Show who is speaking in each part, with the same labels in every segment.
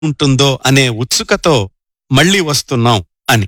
Speaker 1: ఉంటుందో అనే ఉత్సుకతో మళ్ళీ వస్తున్నాం అని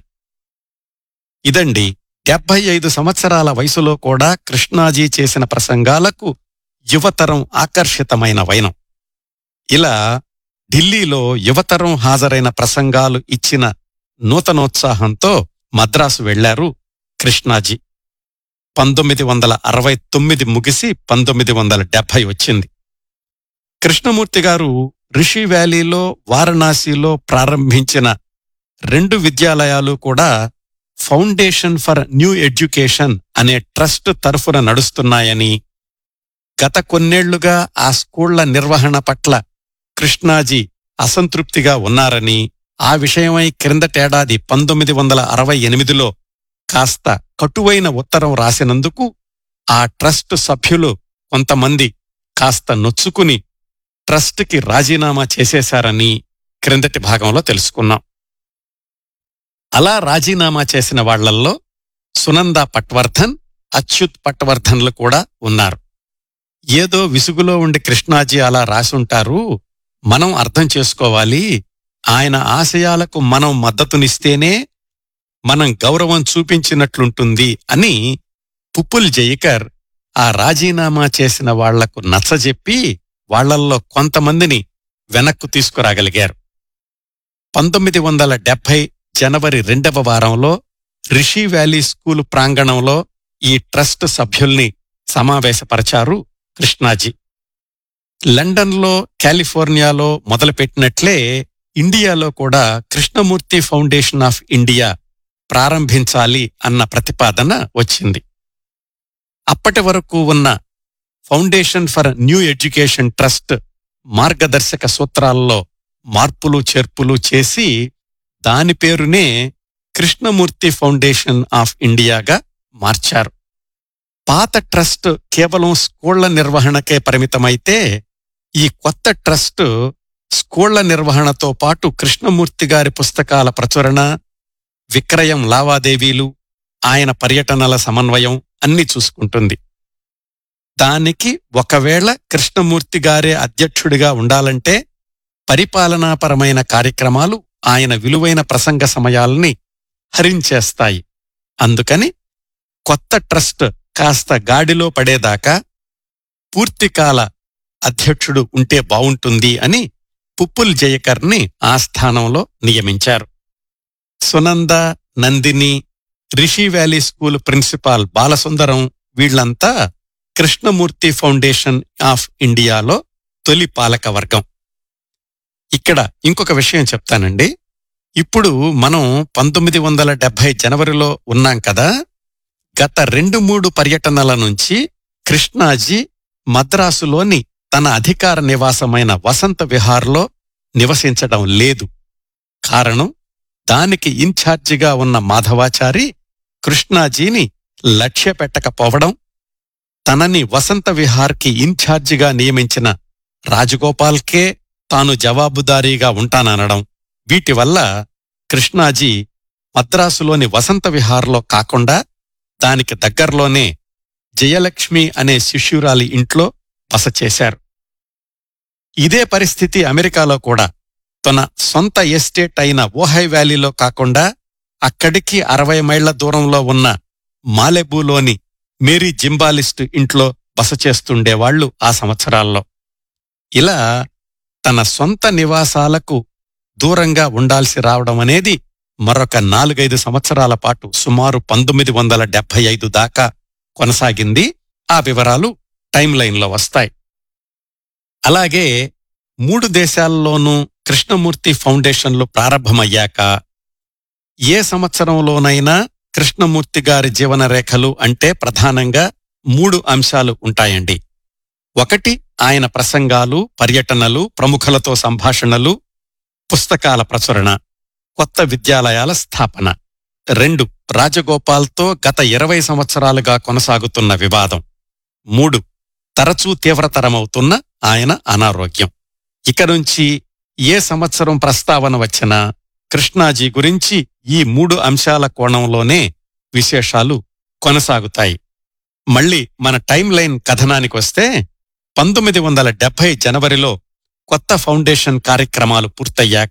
Speaker 1: ఇదండి డెబ్బై ఐదు సంవత్సరాల వయసులో కూడా కృష్ణాజీ చేసిన ప్రసంగాలకు యువతరం ఆకర్షితమైన వైనం ఇలా ఢిల్లీలో యువతరం హాజరైన ప్రసంగాలు ఇచ్చిన నూతనోత్సాహంతో మద్రాసు వెళ్లారు కృష్ణాజీ పంతొమ్మిది వందల అరవై తొమ్మిది ముగిసి పంతొమ్మిది వందల డెబ్భై వచ్చింది కృష్ణమూర్తి గారు రిషి వ్యాలీలో వారణాసిలో ప్రారంభించిన రెండు విద్యాలయాలు కూడా ఫౌండేషన్ ఫర్ న్యూ ఎడ్యుకేషన్ అనే ట్రస్ట్ తరఫున నడుస్తున్నాయని గత కొన్నేళ్లుగా ఆ స్కూళ్ల నిర్వహణ పట్ల కృష్ణాజీ అసంతృప్తిగా ఉన్నారని ఆ విషయమై క్రిందటేడాది పంతొమ్మిది వందల అరవై ఎనిమిదిలో కాస్త కటువైన ఉత్తరం రాసినందుకు ఆ ట్రస్ట్ సభ్యులు కొంతమంది కాస్త నొచ్చుకుని ట్రస్ట్కి రాజీనామా చేసేశారని క్రిందటి భాగంలో తెలుసుకున్నాం అలా రాజీనామా చేసిన వాళ్లల్లో సునంద పట్వర్ధన్ అచ్యుత్ పట్వర్ధన్లు కూడా ఉన్నారు ఏదో విసుగులో ఉండి కృష్ణాజీ అలా రాసుంటారు మనం అర్థం చేసుకోవాలి ఆయన ఆశయాలకు మనం మద్దతునిస్తేనే మనం గౌరవం చూపించినట్లుంటుంది అని పుప్పుల్ జయికర్ ఆ రాజీనామా చేసిన వాళ్లకు నచ్చజెప్పి వాళ్లల్లో కొంతమందిని వెనక్కు తీసుకురాగలిగారు పంతొమ్మిది వందల డెబ్బై జనవరి రెండవ వారంలో రిషి వ్యాలీ స్కూల్ ప్రాంగణంలో ఈ ట్రస్ట్ సభ్యుల్ని సమావేశపరచారు కృష్ణాజీ లండన్లో కాలిఫోర్నియాలో మొదలుపెట్టినట్లే ఇండియాలో కూడా కృష్ణమూర్తి ఫౌండేషన్ ఆఫ్ ఇండియా ప్రారంభించాలి అన్న ప్రతిపాదన వచ్చింది అప్పటి వరకు ఉన్న foundation for new education trust మార్గదర్శక సూత్రాల్లో మార్పులు చేర్పులు చేసి దాని పేరునే కృష్ణమూర్తి ఫౌండేషన్ ఆఫ్ ఇండియాగా మార్చారు పాత ట్రస్ట్ కేవలం స్కూళ్ల నిర్వహణకే పరిమితమైతే ఈ కొత్త ట్రస్ట్ స్కూళ్ల నిర్వహణతో పాటు కృష్ణమూర్తి గారి పుస్తకాల ప్రచురణ విక్రయం లావాదేవీలు ఆయన పర్యటనల సమన్వయం అన్ని చూసుకుంటుంది దానికి ఒకవేళ కృష్ణమూర్తి గారే అధ్యక్షుడిగా ఉండాలంటే పరిపాలనాపరమైన కార్యక్రమాలు ఆయన విలువైన ప్రసంగ సమయాల్ని హరించేస్తాయి అందుకని కొత్త ట్రస్ట్ కాస్త గాడిలో పడేదాకా పూర్తికాల అధ్యక్షుడు ఉంటే బావుంటుంది అని పుప్పుల్ జయకర్ని ఆ స్థానంలో నియమించారు Sunanda Nandini Rishi valley school principal Balasundaram వీళ్లంతా కృష్ణమూర్తి ఫౌండేషన్ ఆఫ్ ఇండియాలో తొలి పాలక వర్గం ఇక్కడ ఇంకొక విషయం చెప్తానండి ఇప్పుడు మనం పంతొమ్మిది వందల డెబ్బై జనవరిలో ఉన్నాం కదా గత రెండు మూడు పర్యటనల నుంచి కృష్ణాజీ మద్రాసులోని తన అధికార నివాసమైన వసంత విహార్లో నివసించడం లేదు కారణం దానికి ఇన్ఛార్జిగా ఉన్న మాధవాచారి కృష్ణాజీని లక్ష్య పెట్టకపోవడం తనని వసంత విహార్కి ఇన్ఛార్జిగా నియమించిన రాజగోపాల్కే తాను జవాబుదారీగా ఉంటాననడం వీటి వల్ల కృష్ణాజీ మద్రాసులోని వసంత విహార్లో కాకుండా దానికి దగ్గర్లోనే జయలక్ష్మి అనే శిష్యురాలి ఇంట్లో బస చేశారు ఇదే పరిస్థితి అమెరికాలో కూడా తన సొంత ఎస్టేట్ అయిన ఓహై వ్యాలీలో కాకుండా అక్కడికి అరవై మైళ్ల దూరంలో ఉన్న మాలెబూలోని మేరీ జింబాలిస్ట్ ఇంట్లో బస చేస్తుండేవాళ్లు ఆ సంవత్సరాల్లో ఇలా తన సొంత నివాసాలకు దూరంగా ఉండాల్సి రావడం అనేది మరొక నాలుగైదు సంవత్సరాల పాటు సుమారు పంతొమ్మిది వందల డెబ్బై ఐదు దాకా కొనసాగింది ఆ వివరాలు టైం లైన్లో వస్తాయి అలాగే మూడు దేశాల్లోనూ కృష్ణమూర్తి ఫౌండేషన్లు ప్రారంభమయ్యాక ఏ సంవత్సరంలోనైనా కృష్ణమూర్తి గారి జీవన రేఖలు అంటే ప్రధానంగా మూడు అంశాలు ఉంటాయండి ఒకటి ఆయన ప్రసంగాలు పర్యటనలు ప్రముఖులతో సంభాషణలు పుస్తకాల ప్రచురణ కొత్త విద్యాలయాల స్థాపన రెండు రాజగోపాల్తో గత ఇరవై సంవత్సరాలుగా కొనసాగుతున్న వివాదం మూడు తరచూ తీవ్రతరమవుతున్న ఆయన అనారోగ్యం ఇక నుంచి ఏ సంవత్సరం ప్రస్తావన వచ్చినా కృష్ణాజీ గురించి ఈ మూడు అంశాల కోణంలోనే విశేషాలు కొనసాగుతాయి మళ్ళీ మన టైం లైన్ కథనానికొస్తే పంతొమ్మిది వందల డెబ్బై జనవరిలో కొత్త ఫౌండేషన్ కార్యక్రమాలు పూర్తయ్యాక